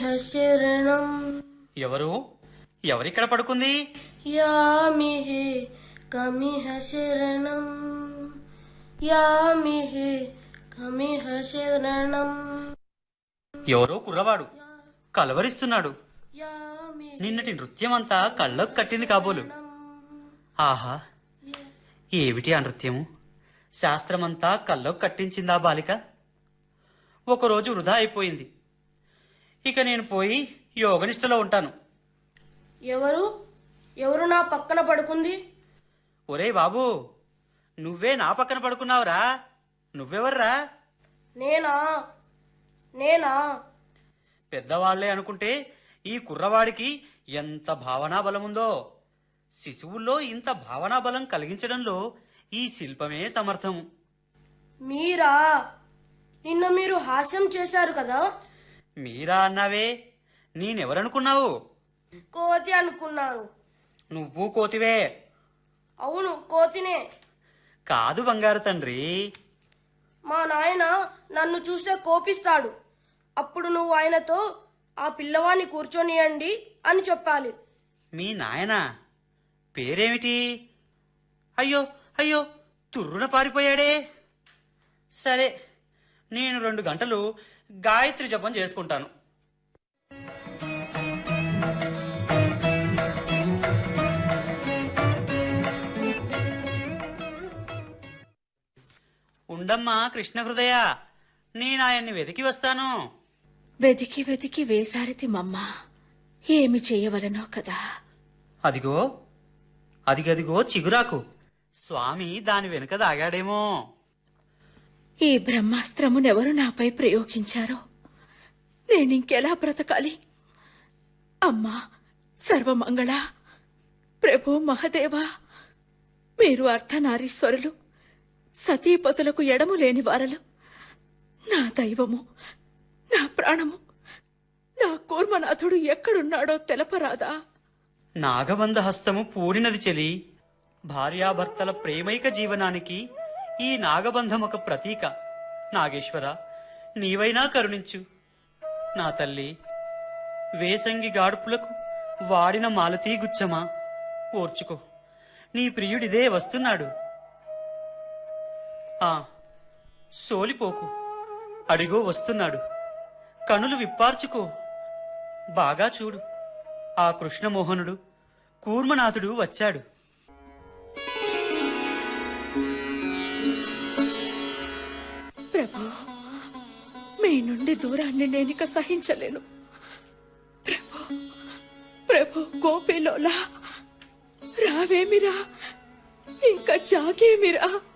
శరణం ఎవరు ఎవరిక్కడ పడుకుంది యామిహే కమిహ శరణం యామిహే కమిహ శరణం ఎవరో కుర్రవాడు కలవరిస్తున్నాడు యామిహే నిన్నటి నృత్యమంతా కళ్ళకు కట్టింది కాబోలు ఆహా ఏమిటి ఆ నృత్యము శాస్త్రమంతా కళ్ళకు కట్టించిందా బాలిక ఒకరోజు వృధా అయిపోయింది ఇక నేను పోయి యోగనిష్టలో ఉంటాను ఎవరు ఎవరు నా పక్కన పడుకుంది ఒరే బాబు నువ్వే నా పక్కన పడుకున్నావురా నువ్వెవర్రా నేనా నేనా పెద్దవాళ్లే అనుకుంటే ఈ కుర్రవాడికి ఎంత భావనా బలముందో శిశువుల్లో ఇంత భావనా బలం కలిగించడంలో ఈ శిల్పమే సమర్థము మీరా నిన్న మీరు హాస్యం చేశారు కదా మీరా అన్నావే నేనెవరనుకున్నావు కోతి అనుకున్నాను నువ్వు కోతివే అవును కోతినే కాదు బంగారు తండ్రి మా నాయన నన్ను చూస్తే కోపిస్తాడు అప్పుడు నువ్వు ఆయనతో ఆ పిల్లవాన్ని కూర్చొనియండి అని చెప్పాలి మీ నాయన పేరేమిటి అయ్యో అయ్యో తుర్రున పారిపోయాడే సరే నేను రెండు గంటలు గాయత్రి జపం చేసుకుంటాను ఉండమ్మా కృష్ణ హృదయ నేను ఆయన్ని వెతికి వస్తాను వెతికి వెతికి వేసారితి మమ్మ ఏమి చేయవలనో కదా అదిగో అదిగదిగో చిగురాకు స్వామి దాని వెనుక దాగాడేమో ఈ బ్రహ్మాస్త్రమునెవరు నాపై ప్రయోగించారో నేనింకెలా బ్రతకాలి అమ్మా సర్వమంగళ ప్రభు మహదేవా మీరు అర్ధనారీశ్వరులు సతీపతులకు ఎడము లేని వారలు నా దైవము నా ప్రాణము నా కూర్మనాథుడు ఎక్కడున్నాడో తెలపరాదా నాగబంధ హస్తము పూడినది చెలి భార్యాభర్తల ప్రేమైక జీవనానికి ఈ నాగబంధం ఒక ప్రతీక నాగేశ్వర నీవైనా కరుణించు నా తల్లి వేసంగి గాడుపులకు వాడిన మాలతీ గుచ్చమా ఓర్చుకో నీ ప్రియుడిదే వస్తున్నాడు ఆ సోలిపోకు అడిగో వస్తున్నాడు కనులు విప్పార్చుకో బాగా చూడు ఆ కృష్ణమోహనుడు కూర్మనాథుడు వచ్చాడు ప్రభు మీ నుండి దూరాన్ని నేనిక సహించలేను ప్రభు ప్రభు గోపిలోలా రావేమిరా ఇంకా జాగేమిరా